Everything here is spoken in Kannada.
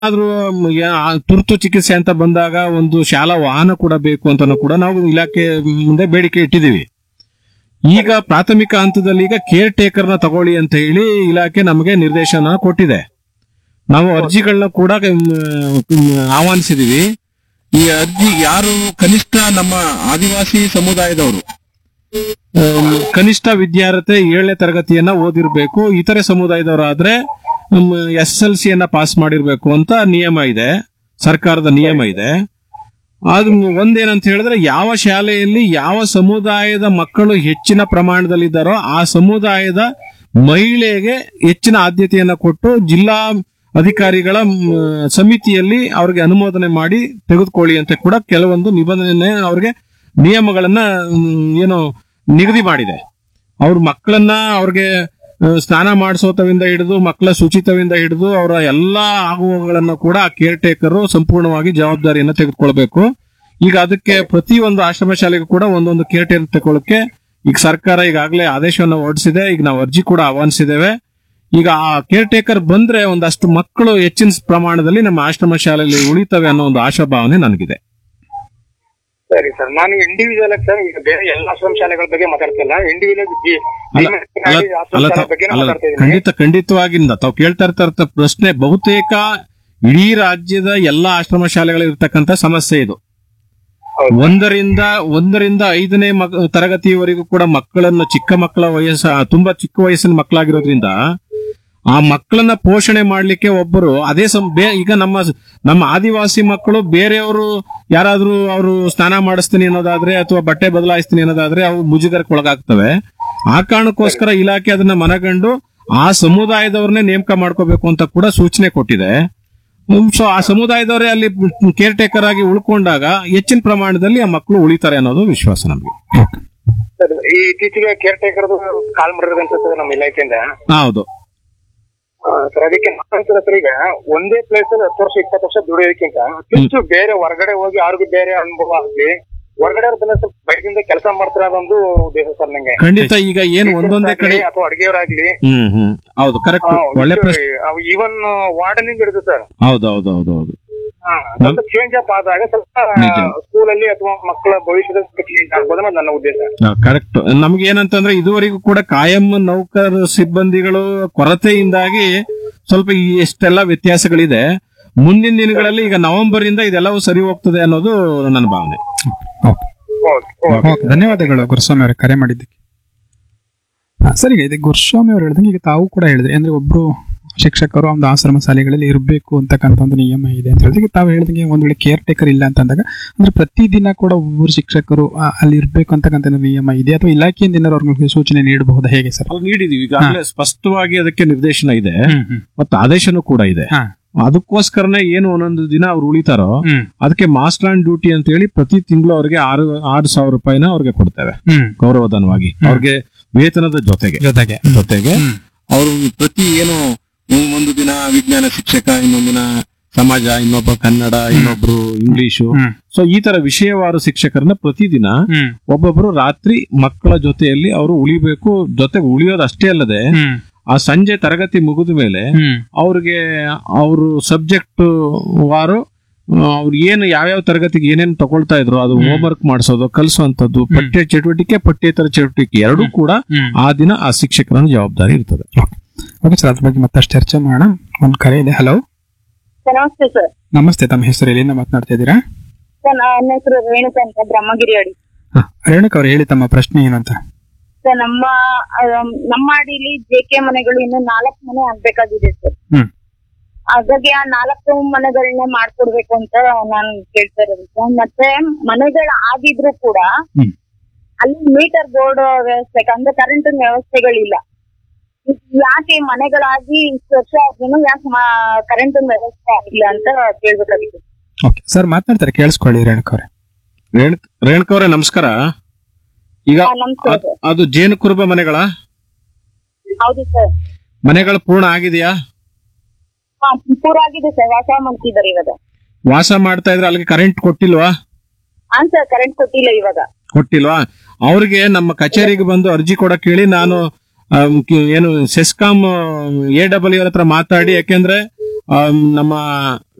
ಆದ್ರೂ ಯಾ- ತುರ್ತು ಚಿಕಿತ್ಸೆ ಅಂತ ಬಂದಾಗ ಒಂದು ಶಾಲಾ ವಾಹನ ಕೂಡ ಬೇಕು ಅಂತ ಕೂಡ ನಾವು ಇಲಾಖೆ ಮುಂದೆ ಬೇಡಿಕೆ ಇಟ್ಟಿದ್ದೀವಿ ಈಗ ಪ್ರಾಥಮಿಕ ಹಂತದಲ್ಲಿ ಈಗ ಕೇರ್ ಟೇಕರ್ನ ತಗೊಳ್ಳಿ ಅಂತ ಹೇಳಿ ಇಲಾಖೆ ನಮಗೆ ನಿರ್ದೇಶನ ಕೊಟ್ಟಿದೆ ನಾವು ಅರ್ಜಿಗಳನ್ನ ಕೂಡ ಮ್, ಮ್, ಆಹ್ವಾನಿಸಿದೀವಿ ಈ ಅರ್ಜಿ ಯಾರು ಕನಿಷ್ಠ ನಮ್ಮ ಆದಿವಾಸಿ ಸಮುದಾಯದವರು ಆಮ್, ಕನಿಷ್ಠ ವಿದ್ಯಾರ್ಥಿ ಏಳನೇ ತರಗತಿಯನ್ನ ಓದಿರ್ಬೇಕು ಇತರೆ ಸಮುದಾಯದವರಾದ್ರೆ ಎಸ್ ಎಲ್ ಸಿಯನ್ನ ಪಾಸ್ ಮಾಡಿರ್ಬೇಕು ಅಂತ ನಿಯಮ ಇದೆ ಸರ್ಕಾರದ ನಿಯಮ ಇದೆ ಅದು ಒಂದೇನಂತ ಹೇಳಿದ್ರೆ ಯಾವ ಶಾಲೆಯಲ್ಲಿ ಯಾವ ಸಮುದಾಯದ ಮಕ್ಕಳು ಹೆಚ್ಚಿನ ಪ್ರಮಾಣದಲ್ಲಿದ್ದಾರೋ ಆ ಸಮುದಾಯದ ಮಹಿಳೆಗೆ ಹೆಚ್ಚಿನ ಆದ್ಯತೆಯನ್ನ ಕೊಟ್ಟು ಜಿಲ್ಲಾ ಅಧಿಕಾರಿಗಳ ಮ್, ಸಮಿತಿಯಲ್ಲಿ ಅವ್ರಿಗೆ ಅನುಮೋದನೆ ಮಾಡಿ ತೆಗೆದುಕೊಳ್ಳಿ ಅಂತ ಕೂಡ ಕೆಲವೊಂದು ನಿಬಂಧನೆ ಅವ್ರಿಗೆ ನಿಯಮಗಳನ್ನ ಮ್, ಏನು ನಿಗದಿ ಮಾಡಿದೆ ಅವ್ರ ಮಕ್ಕಳನ್ನ ಅವ್ರಿಗೆ ಆ, ಸ್ನಾನ ಮಾಡಿಸೋತವಿಂದ ಹಿಡಿದು ಮಕ್ಕಳ ಶುಚಿತ್ವದಿಂದ ಹಿಡಿದು ಅವರ ಎಲ್ಲಾ ಆಗುವಗಳನ್ನು ಕೂಡ ಆ ಕೇರ್ ಟೇಕರ್ ಸಂಪೂರ್ಣವಾಗಿ ಜವಾಬ್ದಾರಿಯನ್ನ ತೆಗೆದುಕೊಳ್ಬೇಕು ಈಗ ಅದಕ್ಕೆ ಪ್ರತಿ ಒಂದು ಆಶ್ರಮ ಶಾಲೆಗೂ ಕೂಡ ಒಂದೊಂದು ಕೇರ್ ಟೇಕರ್ ತಗೊಳ್ಳಕ್ಕೆ ಈಗ ಸರ್ಕಾರ ಈಗಾಗಲೇ ಆದೇಶವನ್ನು ಹೊರಡಿಸಿದೆ ಈಗ ನಾವು ಅರ್ಜಿ ಕೂಡ ಆಹ್ವಾನಿಸಿದ್ದೇವೆ ಈಗ ಆ ಕೇರ್ ಟೇಕರ್ ಬಂದ್ರೆ ಒಂದಷ್ಟು ಮಕ್ಕಳು ಹೆಚ್ಚಿನ ಪ್ರಮಾಣದಲ್ಲಿ ನಮ್ಮ ಆಶ್ರಮ ಶಾಲೆಯಲ್ಲಿ ಉಳಿತವೆ ಅನ್ನೋ ಒಂದು ಆಶಾಭಾವನೆ ನನಗಿದೆ ಸರಿ ಸರ್ ನಾನು ಇಂಡಿವಿಜುವಲ್ ಆಗಿ ಸರ್ ಈಗ ಬೇರೆ ಎಲ್ಲ ಆಶ್ರಮ ಶಾಲೆಗಳ ಬಗ್ಗೆ ಮಾತಾಡ್ತಿಲ್ಲ ಇಂಡಿವಿಜುವಲ್ ಅಲ್ಲ ಅಲ್ಲ ಆಶ್ರಮ ಅಲ್ಲ ಶಾಲೆ ತಾವ್- ಬಗ್ಗೆ ಅಲ್ಲ, ಮಾತಾಡ್ತಾ ಇದ್ದೀನಿ ಖಂಡಿತ ಖಂಡಿತವಾಗಿಂದ ತಾವು ಕೇಳ್ತಾ ಇರ್ತಾ ಪ್ರಶ್ನೆ ಬಹುತೇಕ ಇಡೀ ರಾಜ್ಯದ ಎಲ್ಲಾ ಆಶ್ರಮ ಶಾಲೆಗಳು ಇರ್ತಕ್ಕಂತ ಸಮಸ್ಯೆ ಇದು ಹೌದು. ಒಂದರಿಂದ ಒಂದರಿಂದ ಐದನೇ ಮಕ್- ತರಗತಿಯವರೆಗೂ ಕೂಡ ಮಕ್ಕಳನ್ನ ಚಿಕ್ಕ ಮಕ್ಕಳ ವಯಸ್ಸ ತುಂಬಾ ಚಿಕ್ಕ ವಯಸ್ಸಿನ ಮಕ್ಕಳಾಗಿರೋದ್ರಿಂದ ಆ ಮಕ್ಕಳನ್ನ ಪೋಷಣೆ ಮಾಡ್ಲಿಕ್ಕೆ ಒಬ್ಬರು ಅದೇ ಸಂ ಬೇ- ಈಗ ನಮ್ಮ ನಮ್ಮ ಆದಿವಾಸಿ ಮಕ್ಕಳು ಬೇರೆಯವರು ಯಾರಾದ್ರೂ ಅವರು ಸ್ನಾನ ಮಾಡಿಸ್ತೀನಿ ಅನ್ನೋದಾದ್ರೆ ಅಥವಾ ಬಟ್ಟೆ ಬದಲಾಯಿಸ್ತೀನಿ ಅನ್ನೋದಾದ್ರೆ ಅವು ಮುಜುಗರಕ್ಕೆ ಒಳಗಾಗ್ತವೆ ಆ ಕಾರಣಕ್ಕೋಸ್ಕರ ಇಲಾಖೆ ಅದನ್ನ ಮನಗಂಡು ಆ ಸಮುದಾಯದವ್ರನ್ನೇ ನೇಮಕ ಮಾಡ್ಕೋಬೇಕು ಅಂತ ಕೂಡ ಸೂಚನೆ ಕೊಟ್ಟಿದೆ ಸೊ ಆ ಸಮುದಾಯದವರೇ ಅಲ್ಲಿ ಕೇರ್ ಟೇಕರ್ ಆಗಿ ಉಳ್ಕೊಂಡಾಗ ಹೆಚ್ಚಿನ ಪ್ರಮಾಣದಲ್ಲಿ ಆ ಮಕ್ಕಳು ಉಳಿತಾರೆ ಅನ್ನೋದು ವಿಶ್ವಾಸ ನಮಗೆ ಸರ್ ಈ ಇತ್ತೀಚೆಗೆ ಕೇರ್ ಟೇಕರ್ ಕಾಲ್ ಮಾಡಿರೋದು ಅನ್ಸುತ್ತೆ ನಮ್ಮ ಇಲಾಖೆಯಿಂದ ಹೌದು ಆ, ಸರ್ ಅದಕ್ಕೆ ನಾನಂತರ ಸರ್ ಈಗ ಒಂದೇ ಪ್ಲೇಸ್ ಅಲ್ಲಿ ಹತ್ತು ವರ್ಷ ಇಪ್ಪತ್ತು ವರ್ಷ ದುಡಿಯೋದಕ್ಕಿಂತ ಅಟ್ಲೀಸ್ಟ್ ಬೇರೆ ಹೊರಗಡೆ ಹೋಗಿ ಅವ್ರಿಗೆ ಬೇರೆ ಅನುಭವ ಆಗ್ಲಿ ಹೊರಗಡೆ ಅವ್ರದ್ದೆಲ್ಲ ಸ್ವಲ್ಪ ಬಯದಿಂದ ಕೆಲಸ ಮಾಡ್ತಾರೆ ಅದೊಂದು ಉದ್ದೇಶ ಸರ್ ನಂಗೆ ಖಂಡಿತ ಈಗ ಏನು ಒಂದೊಂದೇ ಕಡೆ ಅಥವಾ ಅಡಿಗೆಯವರಾಗ್ಲಿ ಹ್ಮ್ ಹ್ಮ್ ಹೌದು ಕರೆಕ್ಟ್ ಒಳ್ಳೆ ಪ್ರಶ್ನೆ ಈವನ್ ವಾರ್ಡನಿಂಗ್ ಹಿಡಿದು ಸರ್ ಹೌದು ಹೌದು ಹೌದು ಹೌದು ಹಾ, ಸ್ವಲ್ಪ ಚೇಂಜ್ ಅಪ್ ಆದಾಗ ಸ್ವಲ್ಪ ನಿಜ. ಸ್ಕೂಲಲ್ಲಿ ಅಥವಾ ಮಕ್ಕಳ ಭವಿಷ್ಯದಲ್ಲಿ ಸ್ವಲ್ಪ ಚೇಂಜ್ ಆಗ್ಬೋದು ಅನ್ನೋದು ನನ್ನ ಉದ್ದೇಶ ಕರೆಕ್ಟ್ ನಮ್ಗೆ ಏನಂತಂದ್ರೆ ಇದುವರೆಗೂ ಕೂಡ ಕಾಯಂ ನೌಕರ ಸಿಬ್ಬಂದಿಗಳು ಕೊರತೆಯಿಂದಾಗಿ ಸ್ವಲ್ಪ ಈ ಎಷ್ಟೆಲ್ಲ ವ್ಯತ್ಯಾಸಗಳಿದೆ ಮುಂದಿನ ದಿನಗಳಲ್ಲಿ ಈಗ ನವೆಂಬರ್ ಇಂದ ಇದೆಲ್ಲವೂ ಸರಿ ಹೋಗ್ತದೆ ಅನ್ನೋದು ನನ್ನ ಭಾವನೆ ಓಕೆ ಓಕೆ ಓಕೆ ಓಕೆ ಧನ್ಯವಾದಗಳು ಗುರುಸ್ವಾಮಿ ಅವರೇ ಕರೆ ಮಾಡಿದ್ದಕ್ಕೆ ಹಾ, ಸರಿ ಈಗ ಇದು ಗುರುಸ್ವಾಮಿ ಅವರು ಹೇಳ್ದಂಗೆ ಈಗ ತಾವು ಕೂಡ ಹೇಳಿದ್ರಿ ಅಂದ್ರೆ ಒಬ್ರು ಶಿಕ್ಷಕರು ಒಂದು ಆಶ್ರಮ ಶಾಲೆಗಳಲ್ಲಿ ಇರಬೇಕು ಅಂತಕ್ಕಂಥ ಒಂದು ನಿಯಮ ಇದೆ ಅಂತ ಹೇಳಿದ್ರೆ ಈಗ ತಾವು ಹೇಳ್ದಂಗೆ ಒಂದ್ ವೇಳೆ ಕೇರ್ ಟೇಕರ್ ಇಲ್ಲ ಅಂತ ಅಂದಾಗ ಅಂದ್ರೆ ಪ್ರತಿದಿನ ಕೂಡ ಒಬ್ಬರು ಶಿಕ್ಷಕರು ಆ, ಅಲ್ಲಿ ಇರಬೇಕು ಅಂತಕ್ಕಂಥ ಒಂದು ನಿಯಮ ಇದೆ ಅಥವಾ ಇಲಾಖೆಯಿಂದ ಏನಾದ್ರು ಅವ್ರಿಗೆ ಸೂಚನೆ ನೀಡಬಹುದಾ ಹೇಗೆ ಸರ್ ಅದು ನೀಡಿದೀವಿ ಈಗಾಗಲೇ ಸ್ಪಷ್ಟವಾಗಿ ಅದಕ್ಕೆ ನಿರ್ದೇಶನ ಇದೆ ಹ್ಮ್ ಹ್ಮ್ ಮತ್ತು ಆದೇಶನೂ ಕೂಡ ಇದೆ ಹಾ. ಅದಕ್ಕೋಸ್ಕರನೇ ಏನು ಒಂದೊಂದು ದಿನ ಅವ್ರು ಉಳಿತಾರೋ ಹ್ಮ್ ಅದಕ್ಕೆ ಮಾಸ್ಟರ್ ಆನ್ ಡ್ಯೂಟಿ ಅಂತ ಹೇಳಿ ಪ್ರತಿ ತಿಂಗಳು ಅವ್ರಿಗೆ ಆರು ಆರು ಸಾವಿರ ರೂಪಾಯಿನ ಅವ್ರಿಗೆ ಕೊಡ್ತೇವೆ ಹ್ಮ್ ಗೌರವಧನವಾಗಿ ಅವ್ರಿಗೆ ವೇತನದ ಜೊತೆಗೆ ಜೊತೆಗೆ ಜೊತೆಗೆ ಹ್ಮ್. ಅವರು ಪ್ರತಿ ಏನು ಒಂದು ದಿನ ವಿಜ್ಞಾನ ಶಿಕ್ಷಕ ಇನ್ನೊಂದಿನ ಸಮಾಜ ಇನ್ನೊಬ್ಬ ಕನ್ನಡ ಇನ್ನೊಬ್ರು ಇಂಗ್ಲಿಷು ಹ್ಮ್ ಸೊ ಈ ತರ ವಿಷಯವಾರು ಶಿಕ್ಷಕರನ್ನ ಪ್ರತಿದಿನ ಹ್ಮ್ ಒಬ್ಬೊಬ್ರು ರಾತ್ರಿ ಮಕ್ಕಳ ಜೊತೆಯಲ್ಲಿ ಅವರು ಉಳಿಬೇಕು ಜೊತೆಗೆ ಉಳಿಯೋದು ಅಷ್ಟೇ ಅಲ್ಲದೆ ಹ್ಮ್ ಆ ಸಂಜೆ ತರಗತಿ ಮುಗಿದ ಮೇಲೆ ಹ್ಮ್ ಅವ್ರಿಗೆ ಅವರು ಸಬ್ಜೆಕ್ಟ್ ವಾರು ಅವ್ರು ಏನು ಯಾವ್ಯಾವ ತರಗತಿಗೆ ಏನೇನು ತಗೊಳ್ತಾ ಇದ್ರು ಅದು ಹೋಮ್ ವರ್ಕ್ ಮಾಡಿಸೋದು ಕಲಿಸುವಂತದ್ದು ಪಠ್ಯ ಚಟುವಟಿಕೆ ಪಠ್ಯೇತರ ಚಟುವಟಿಕೆ ಎರಡೂ ಕೂಡ ಹ್ಮ್ ಆ ದಿನ ಆ ಶಿಕ್ಷಕರ ಜವಾಬ್ದಾರಿ ಇರ್ತದೆ ಓಕೆ ಸರ್ ಅದ್ರ ಬಗ್ಗೆ ಮತ್ತಷ್ಟು ಚರ್ಚೆ ಮಾಡೋಣ ಒಂದ್ ಕರೆ ಇದೆ ಹಲೋ ಸರ್ ನಮಸ್ತೆ ಸರ್ ನಮಸ್ತೆ ತಮ್ಮ ಹೆಸರು ಎಲ್ಲಿಂದ ಮಾತನಾಡ್ತಾ ಇದ್ದೀರಾ ಸರ್ ನನ್ನ ಹೆಸರು ರೇಣುಕಾ ಅಂತ ಬ್ರಹ್ಮಗಿರಿ ಅಡಿ ಹಾ, ರೇಣುಕ ಅವ್ರು ಹೇಳಿ ತಮ್ಮ ಪ್ರಶ್ನೆ ಏನು ಅಂತ ಸರ್ ನಮ್ಮ ಆಮ್, ನಮ್ಮ ಅಡಿಲಿ ಜೆ ಕೆ ಮನೆಗಳು ಇನ್ನು ನಾಲ್ಕು ಮನೆ ಆಗ್ಬೇಕಾಗಿದೆ ಸರ್ ಹ್ಮ್ ಹಾಗಾಗಿ ಆ ನಾಲ್ಕು ಮನೆಗಳನ್ನ ಮಾಡ್ಕೊಡ್ಬೇಕು ಅಂತ ನಾನು ಕೇಳ್ತಾ ಇರೋದು ಸರ್ ಮತ್ತೆ ಮನೆಗಳು ಆಗಿದ್ರು ಕೂಡ ಹ್ಮ್. ಅಲ್ಲಿ ಮೀಟರ್ ಬೋರ್ಡ್ ವ್ಯವಸ್ಥೆ ಅಂದ್ರೆ ಕರೆಂಟ್ ವ್ಯವಸ್ಥೆಗಳಿಲ್ಲ ಯಾಕೆ ಮನೆಗಳಾಗಿ ಇಷ್ಟು ವರ್ಷ ಆದ್ರೂ ಯಾಕೆ ಕರೆಂಟ್ ವ್ಯವಸ್ಥೆ ಆಗಿಲ್ಲ ಅಂತ ಕೇಳ್ಬೇಕಾಗಿತ್ತು ಓಕೆ ಸರ್ ಮಾತನಾಡ್ತಾರೆ ಕೇಳಿಸ್ಕೊಳ್ಳಿ ರೇಣುಕ ಅವ್ರೆ ರೇಣುಕ್ ರೇಣುಕವ್ರೆ ನಮಸ್ಕಾರ ಈಗ ಹಾ, ನಮಸ್ತೆ ಅದ್- ಸರ್ ಅದು ಜೇನು ಕುರುಬ ಮನೆಗಳ ಹೌದು ಸರ್ ಮನೆಗಳು ಪೂರ್ಣ ಆಗಿದೆಯಾ ಹಾ ಪೂರ ಆಗಿದೆ ಸರ್ ವಾಸ ಮಾಡ್ತಿದ್ದಾರೆ ಇವಾಗ ವಾಸ ಮಾಡ್ತಾ ಇದ್ರೆ ಅಲ್ಲಿಗೆ ಕರೆಂಟ್ ಕೊಟ್ಟಿಲ್ವಾ ಹಾಂ ಸರ್ ಕರೆಂಟ್ ಕೊಟ್ಟಿಲ್ಲ ಇವಾಗ ಕೊಟ್ಟಿಲ್ವಾ ಅವ್ರಿಗೆ ನಮ್ಮ ಕಚೇರಿಗೆ ಬಂದು ಅರ್ಜಿ ಕೊಡಕ್ ಹೇಳಿ ನಾನು ಆಮ್, ಕಿ- ಏನು ಸೆಸ್ಕಾಂ ಎ ಡಬ್ಲ್ಯೂ ಹತ್ರ ಮಾತಾಡಿ ಯಾಕೆಂದ್ರೆ ಆಮ್, ನಮ್ಮ